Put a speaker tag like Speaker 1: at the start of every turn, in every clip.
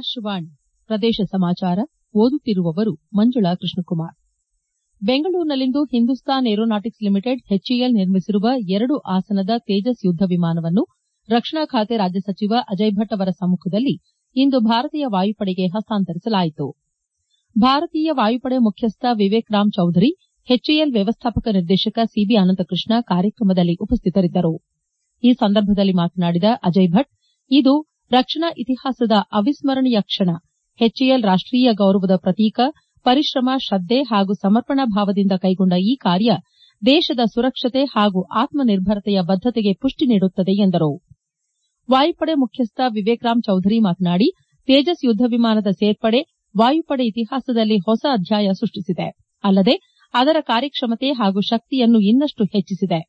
Speaker 1: ಆಕಾಶವಾಣಿ ಪ್ರದೇಶ ಸಮಾಚಾರ ಓದುತ್ತಿರುವವರು ಮಂಜುಳಾ ಕೃಷ್ಣಕುಮಾರ್ ಬೆಂಗಳೂರಿನಲ್ಲಿಂದು ಹಿಂದೂಸ್ತಾನ್ ಏರೋನಾಟಿಕ್ಸ್ ಲಿಮಿಟೆಡ್ ಎಚ್ಎಎಲ್ ನಿರ್ಮಿಸಿರುವ ಎರಡು ಆಸನದ ತೇಜಸ್ ಯುದ್ದ ವಿಮಾನವನ್ನು ರಕ್ಷಣಾ ಖಾತೆ ರಾಜ್ಯ ಸಚಿವ ಅಜಯ್ ಭಟ್ ಅವರ ಸಮ್ಮಖದಲ್ಲಿ ಇಂದು ಭಾರತೀಯ ವಾಯುಪಡೆಗೆ ಹಸ್ತಾಂತರಿಸಲಾಯಿತು ಭಾರತೀಯ ವಾಯುಪಡೆ ಮುಖ್ಯಸ್ಥ ವಿವೇಕ್ ರಾಮ್ ಚೌಧರಿ ಎಚ್ಎಎಲ್ ವ್ಯವಸ್ಥಾಪಕ ನಿರ್ದೇಶಕ ಸಿಬಿ ಅನಂತಕೃಷ್ಣ ಕಾರ್ಯಕ್ರಮದಲ್ಲಿ ಉಪಸ್ಥಿತರಿದ್ದರು ಈ ಸಂದರ್ಭದಲ್ಲಿ ಮಾತನಾಡಿದ ಅಜಯ್ ಭಟ್ ಇದು ರಕ್ಷಣಾ ಇತಿಹಾಸದ ಅವಿಸ್ಮರಣೀಯ ಕ್ಷಣ ಎಚ್ಎಎಲ್ ರಾಷ್ಟೀಯ ಗೌರವದ ಪ್ರತೀಕ ಪರಿಶ್ರಮ ಶ್ರದ್ದೆ ಹಾಗೂ ಸಮರ್ಪಣಾ ಭಾವದಿಂದ ಕೈಗೊಂಡ ಈ ಕಾರ್ಯ ದೇಶದ ಸುರಕ್ಷತೆ ಹಾಗೂ ಆತ್ಮನಿರ್ಭರತೆಯ ಬದ್ದತೆಗೆ ಪುಷ್ಟಿ ನೀಡುತ್ತದೆ ಎಂದರು ವಾಯುಪಡೆ ಮುಖ್ಯಸ್ಥ ವಿವೇಕ್ ರಾಮ್ ಚೌಧರಿ ಮಾತನಾಡಿ ತೇಜಸ್ ಯುದ್ದ ವಿಮಾನದ ಸೇರ್ಪಡೆ ವಾಯುಪಡೆ ಇತಿಹಾಸದಲ್ಲಿ ಹೊಸ ಅಧ್ಯಾಯ ಸೃಷ್ಟಿಸಿದೆ ಅಲ್ಲದೆ ಅದರ ಕಾರ್ಯಕ್ಷಮತೆ ಹಾಗೂ ಶಕ್ತಿಯನ್ನು ಇನ್ನಷ್ಟು ಹೆಚ್ಚಿಸಿದೆ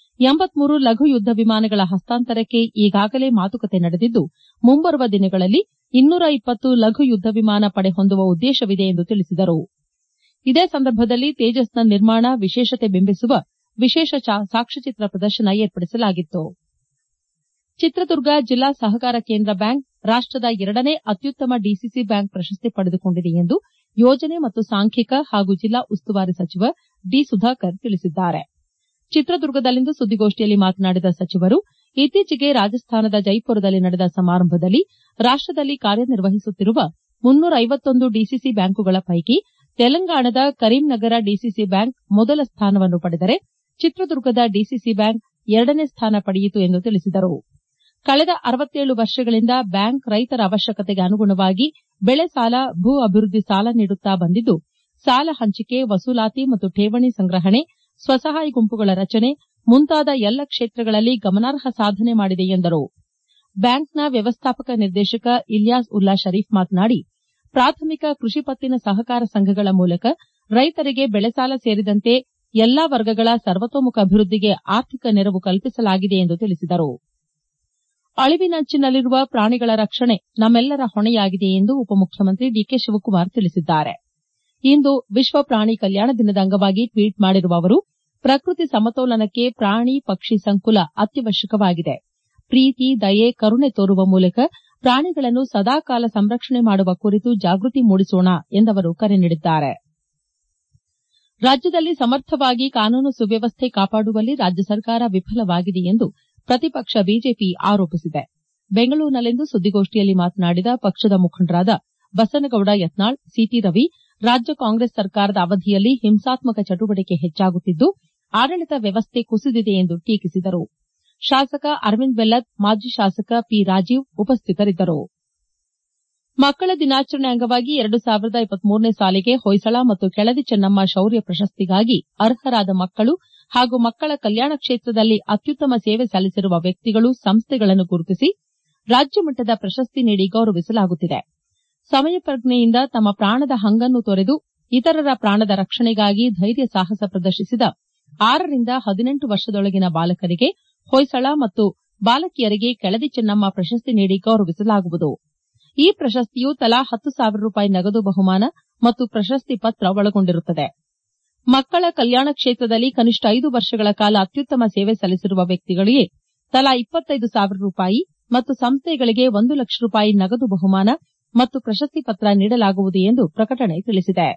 Speaker 1: ಲಘು ಯುದ್ದ ವಿಮಾನಗಳ ಹಸ್ತಾಂತರಕ್ಕೆ ಈಗಾಗಲೇ ಮಾತುಕತೆ ನಡೆದಿದ್ದು ಮುಂಬರುವ ದಿನಗಳಲ್ಲಿ ಇನ್ನೂರ ಇಪ್ಪತ್ತು ಲಘು ಯುದ್ದ ವಿಮಾನ ಪಡೆ ಹೊಂದುವ ಉದ್ದೇಶವಿದೆ ಎಂದು ತಿಳಿಸಿದರು ಇದೇ ಸಂದರ್ಭದಲ್ಲಿ ತೇಜಸ್ನ ನಿರ್ಮಾಣ ವಿಶೇಷತೆ ಬಿಂಬಿಸುವ ವಿಶೇಷ ಸಾಕ್ಷ್ಮಚಿತ್ರ ಪ್ರದರ್ಶನ ಏರ್ಪಡಿಸಲಾಗಿತ್ತು ಚಿತ್ರದುರ್ಗ ಜಿಲ್ಲಾ ಸಹಕಾರ ಕೇಂದ್ರ ಬ್ಯಾಂಕ್ ರಾಷ್ಟದ ಎರಡನೇ ಅತ್ಯುತ್ತಮ ಡಿಸಿಸಿ ಬ್ಯಾಂಕ್ ಪ್ರಶಸ್ತಿ ಪಡೆದುಕೊಂಡಿದೆ ಎಂದು ಯೋಜನೆ ಮತ್ತು ಸಾಂಖ್ಯಿಕ ಹಾಗೂ ಜಿಲ್ಲಾ ಉಸ್ತುವಾರಿ ಸಚಿವ ಡಿ ಸುಧಾಕರ್ ತಿಳಿಸಿದ್ದಾರೆ ಚಿತ್ರದುರ್ಗದಲ್ಲಿಂದು ಸುದ್ದಿಗೋಷ್ಠಿಯಲ್ಲಿ ಮಾತನಾಡಿದ ಸಚಿವರು ಇತ್ತೀಚೆಗೆ ರಾಜಸ್ಥಾನದ ಜೈಪುರದಲ್ಲಿ ನಡೆದ ಸಮಾರಂಭದಲ್ಲಿ ರಾಷ್ಟದಲ್ಲಿ ಕಾರ್ಯನಿರ್ವಹಿಸುತ್ತಿರುವ ಡಿಸಿಸಿ ಬ್ಯಾಂಕುಗಳ ಪೈಕಿ ತೆಲಂಗಾಣದ ಕರೀಂನಗರ ಡಿಸಿಸಿ ಬ್ಯಾಂಕ್ ಮೊದಲ ಸ್ಥಾನವನ್ನು ಪಡೆದರೆ ಚಿತ್ರದುರ್ಗದ ಡಿಸಿಸಿ ಬ್ಯಾಂಕ್ ಎರಡನೇ ಸ್ಥಾನ ಪಡೆಯಿತು ಎಂದು ತಿಳಿಸಿದರು ಕಳೆದ ವರ್ಷಗಳಿಂದ ಬ್ಯಾಂಕ್ ರೈತರ ಅವಶ್ಯಕತೆಗೆ ಅನುಗುಣವಾಗಿ ಬೆಳೆ ಸಾಲ ಭೂ ಅಭಿವೃದ್ದಿ ಸಾಲ ನೀಡುತ್ತಾ ಬಂದಿದ್ದು ಸಾಲ ಹಂಚಿಕೆ ವಸೂಲಾತಿ ಮತ್ತು ಠೇವಣಿ ಸಂಗ್ರಹಣೆ ಸ್ವಸಹಾಯ ಗುಂಪುಗಳ ರಚನೆ ಮುಂತಾದ ಎಲ್ಲ ಕ್ಷೇತ್ರಗಳಲ್ಲಿ ಗಮನಾರ್ಹ ಸಾಧನೆ ಮಾಡಿದೆ ಎಂದರು ಬ್ಯಾಂಕ್ನ ವ್ಯವಸ್ಥಾಪಕ ನಿರ್ದೇಶಕ ಇಲ್ಯಾಸ್ ಉಲ್ಲಾ ಶರೀಫ್ ಮಾತನಾಡಿ ಪ್ರಾಥಮಿಕ ಕೃಷಿ ಪತ್ತಿನ ಸಹಕಾರ ಸಂಘಗಳ ಮೂಲಕ ರೈತರಿಗೆ ಬೆಳೆಸಾಲ ಸೇರಿದಂತೆ ಎಲ್ಲಾ ವರ್ಗಗಳ ಸರ್ವತೋಮುಖ ಅಭಿವೃದ್ದಿಗೆ ಆರ್ಥಿಕ ನೆರವು ಕಲ್ಪಿಸಲಾಗಿದೆ ಎಂದು ತಿಳಿಸಿದರು ಅಳಿವಿನಂಚಿನಲ್ಲಿರುವ ಪ್ರಾಣಿಗಳ ರಕ್ಷಣೆ ನಮ್ಮೆಲ್ಲರ ಹೊಣೆಯಾಗಿದೆ ಎಂದು ಉಪಮುಖ್ಯಮಂತ್ರಿ ಡಿಕೆ ಶಿವಕುಮಾರ್ ತಿಳಿಸಿದ್ದಾರೆ ಇಂದು ವಿಶ್ವ ಪ್ರಾಣಿ ಕಲ್ಯಾಣ ದಿನದ ಅಂಗವಾಗಿ ಟ್ವೀಟ್ ಮಾಡಿರುವ ಅವರು ಪ್ರಕೃತಿ ಸಮತೋಲನಕ್ಕೆ ಪ್ರಾಣಿ ಪಕ್ಷಿ ಸಂಕುಲ ಅತ್ಯವಶ್ಯಕವಾಗಿದೆ ಪ್ರೀತಿ ದಯೆ ಕರುಣೆ ತೋರುವ ಮೂಲಕ ಪ್ರಾಣಿಗಳನ್ನು ಸದಾಕಾಲ ಸಂರಕ್ಷಣೆ ಮಾಡುವ ಕುರಿತು ಜಾಗೃತಿ ಮೂಡಿಸೋಣ ಎಂದವರು ಕರೆ ನೀಡಿದ್ದಾರೆ ರಾಜ್ಯದಲ್ಲಿ ಸಮರ್ಥವಾಗಿ ಕಾನೂನು ಸುವ್ಯವಸ್ಥೆ ಕಾಪಾಡುವಲ್ಲಿ ರಾಜ್ಯ ಸರ್ಕಾರ ವಿಫಲವಾಗಿದೆ ಎಂದು ಪ್ರತಿಪಕ್ಷ ಬಿಜೆಪಿ ಆರೋಪಿಸಿದೆ ಬೆಂಗಳೂರಿನಲ್ಲಿಂದು ಸುದ್ದಿಗೋಷ್ಠಿಯಲ್ಲಿ ಮಾತನಾಡಿದ ಪಕ್ಷದ ಮುಖಂಡರಾದ ಬಸನಗೌಡ ಯತ್ನಾಳ್ ಸಿಟಿ ರವಿ ರಾಜ್ಯ ಕಾಂಗ್ರೆಸ್ ಸರ್ಕಾರದ ಅವಧಿಯಲ್ಲಿ ಹಿಂಸಾತ್ಮಕ ಚಟುವಟಿಕೆ ಹೆಚ್ಚಾಗುತ್ತಿದ್ದು ಆಡಳಿತ ವ್ಯವಸ್ಥೆ ಕುಸಿದಿದೆ ಎಂದು ಟೀಕಿಸಿದರು ಶಾಸಕ ಅರವಿಂದ್ ಬೆಲ್ಲದ್ ಮಾಜಿ ಶಾಸಕ ಪಿ ರಾಜೀವ್ ಉಪಸ್ಥಿತರಿದ್ದರು ಮಕ್ಕಳ ದಿನಾಚರಣೆ ಅಂಗವಾಗಿ ಎರಡು ಸಾವಿರದ ಇಪ್ಪತ್ಮೂರನೇ ಸಾಲಿಗೆ ಹೊಯ್ಸಳ ಮತ್ತು ಕೆಳದಿ ಚೆನ್ನಮ್ಮ ಶೌರ್ಯ ಪ್ರಶಸ್ತಿಗಾಗಿ ಅರ್ಹರಾದ ಮಕ್ಕಳು ಹಾಗೂ ಮಕ್ಕಳ ಕಲ್ಯಾಣ ಕ್ಷೇತ್ರದಲ್ಲಿ ಅತ್ಯುತ್ತಮ ಸೇವೆ ಸಲ್ಲಿಸಿರುವ ವ್ಯಕ್ತಿಗಳು ಸಂಸ್ಥೆಗಳನ್ನು ಗುರುತಿಸಿ ರಾಜ್ಯ ಮಟ್ಟದ ಪ್ರಶಸ್ತಿ ನೀಡಿ ಗೌರವಿಸಲಾಗುತ್ತಿದೆ ಸಮಯ ಪ್ರಜ್ಞೆಯಿಂದ ತಮ್ಮ ಪ್ರಾಣದ ಹಂಗನ್ನು ತೊರೆದು ಇತರರ ಪ್ರಾಣದ ರಕ್ಷಣೆಗಾಗಿ ಧೈರ್ಯ ಸಾಹಸ ಪ್ರದರ್ಶಿಸಿದ ಆರರಿಂದ ಹದಿನೆಂಟು ವರ್ಷದೊಳಗಿನ ಬಾಲಕರಿಗೆ ಹೊಯ್ಸಳ ಮತ್ತು ಬಾಲಕಿಯರಿಗೆ ಕೆಳದಿ ಚೆನ್ನಮ್ಮ ಪ್ರಶಸ್ತಿ ನೀಡಿ ಗೌರವಿಸಲಾಗುವುದು ಈ ಪ್ರಶಸ್ತಿಯು ತಲಾ ಹತ್ತು ಸಾವಿರ ರೂಪಾಯಿ ನಗದು ಬಹುಮಾನ ಮತ್ತು ಪ್ರಶಸ್ತಿ ಪತ್ರ ಒಳಗೊಂಡಿರುತ್ತದೆ ಮಕ್ಕಳ ಕಲ್ಯಾಣ ಕ್ಷೇತ್ರದಲ್ಲಿ ಕನಿಷ್ಠ ಐದು ವರ್ಷಗಳ ಕಾಲ ಅತ್ಯುತ್ತಮ ಸೇವೆ ಸಲ್ಲಿಸಿರುವ ವ್ಯಕ್ತಿಗಳಿಗೆ ತಲಾ ಇಪ್ಪತ್ತೈದು ಸಾವಿರ ರೂಪಾಯಿ ಮತ್ತು ಸಂಸ್ಥೆಗಳಿಗೆ ಒಂದು ಲಕ್ಷ ರೂಪಾಯಿ ನಗದು ಬಹುಮಾನ ಮತ್ತು ಪ್ರಶಸ್ತಿ ಪತ್ರ ನೀಡಲಾಗುವುದು ಎಂದು ಪ್ರಕಟಣೆ ತಿಳಿಸಿದೆ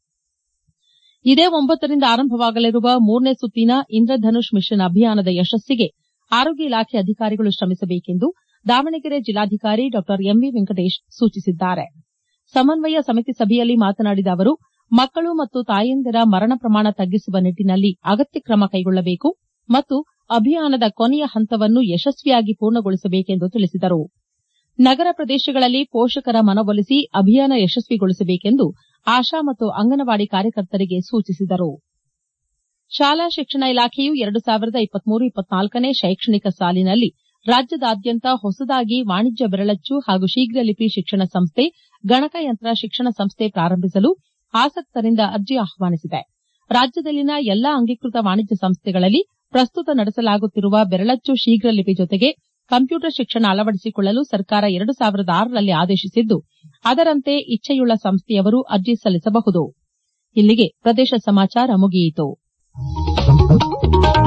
Speaker 1: ಇದೇ ಒಂಬತ್ತರಿಂದ ಆರಂಭವಾಗಲಿರುವ ಮೂರನೇ ಸುತ್ತಿನ ಇಂದ್ರಧನುಷ್ ಮಿಷನ್ ಅಭಿಯಾನದ ಯಶಸ್ಸಿಗೆ ಆರೋಗ್ಯ ಇಲಾಖೆ ಅಧಿಕಾರಿಗಳು ಶ್ರಮಿಸಬೇಕೆಂದು ದಾವಣಗೆರೆ ಜಿಲ್ಲಾಧಿಕಾರಿ ಡಾ ಎಂವಿ ವೆಂಕಟೇಶ್ ಸೂಚಿಸಿದ್ದಾರೆ ಸಮನ್ವಯ ಸಮಿತಿ ಸಭೆಯಲ್ಲಿ ಮಾತನಾಡಿದ ಅವರು ಮಕ್ಕಳು ಮತ್ತು ತಾಯಂದಿರ ಮರಣ ಪ್ರಮಾಣ ತಗ್ಗಿಸುವ ನಿಟ್ಟಿನಲ್ಲಿ ಅಗತ್ಯ ಕ್ರಮ ಕೈಗೊಳ್ಳಬೇಕು ಮತ್ತು ಅಭಿಯಾನದ ಕೊನೆಯ ಹಂತವನ್ನು ಯಶಸ್ವಿಯಾಗಿ ಪೂರ್ಣಗೊಳಿಸಬೇಕೆಂದು ತಿಳಿಸಿದರು ನಗರ ಪ್ರದೇಶಗಳಲ್ಲಿ ಪೋಷಕರ ಮನವೊಲಿಸಿ ಅಭಿಯಾನ ಯಶಸ್ವಿಗೊಳಿಸಬೇಕೆಂದು ಆಶಾ ಮತ್ತು ಅಂಗನವಾಡಿ ಕಾರ್ಯಕರ್ತರಿಗೆ ಸೂಚಿಸಿದರು ಶಾಲಾ ಶಿಕ್ಷಣ ಇಲಾಖೆಯು ಎರಡು ಸಾವಿರದ ಇಪ್ಪತ್ಮೂರು ಇಪ್ಪತ್ನಾಲ್ಕನೇ ಶೈಕ್ಷಣಿಕ ಸಾಲಿನಲ್ಲಿ ರಾಜ್ಯದಾದ್ಯಂತ ಹೊಸದಾಗಿ ವಾಣಿಜ್ಯ ಬೆರಳಚ್ಚು ಹಾಗೂ ಶೀಘ್ರ ಲಿಪಿ ಶಿಕ್ಷಣ ಸಂಸ್ಥೆ ಗಣಕಯಂತ್ರ ಶಿಕ್ಷಣ ಸಂಸ್ಥೆ ಪ್ರಾರಂಭಿಸಲು ಆಸಕ್ತರಿಂದ ಅರ್ಜಿ ಆಹ್ವಾನಿಸಿದೆ ರಾಜ್ಯದಲ್ಲಿನ ಎಲ್ಲಾ ಅಂಗೀಕೃತ ವಾಣಿಜ್ಯ ಸಂಸ್ಥೆಗಳಲ್ಲಿ ಪ್ರಸ್ತುತ ನಡೆಸಲಾಗುತ್ತಿರುವ ಬೆರಳಚ್ಚು ಶೀಘ್ರ ಲಿಪಿ ಜೊತೆಗೆ ಕಂಪ್ಯೂಟರ್ ಶಿಕ್ಷಣ ಅಳವಡಿಸಿಕೊಳ್ಳಲು ಸರ್ಕಾರ ಎರಡು ಸಾವಿರದ ಆರರಲ್ಲಿ ಆದೇಶಿಸಿದ್ದು ಅದರಂತೆ ಇಚ್ಛೆಯುಳ್ಳ ಸಂಸ್ಥೆಯವರು ಅರ್ಜಿ ಸಲ್ಲಿಸಬಹುದು ಇಲ್ಲಿಗೆ ಪ್ರದೇಶ ಸಮಾಚಾರ ಮುಗಿಯಿತು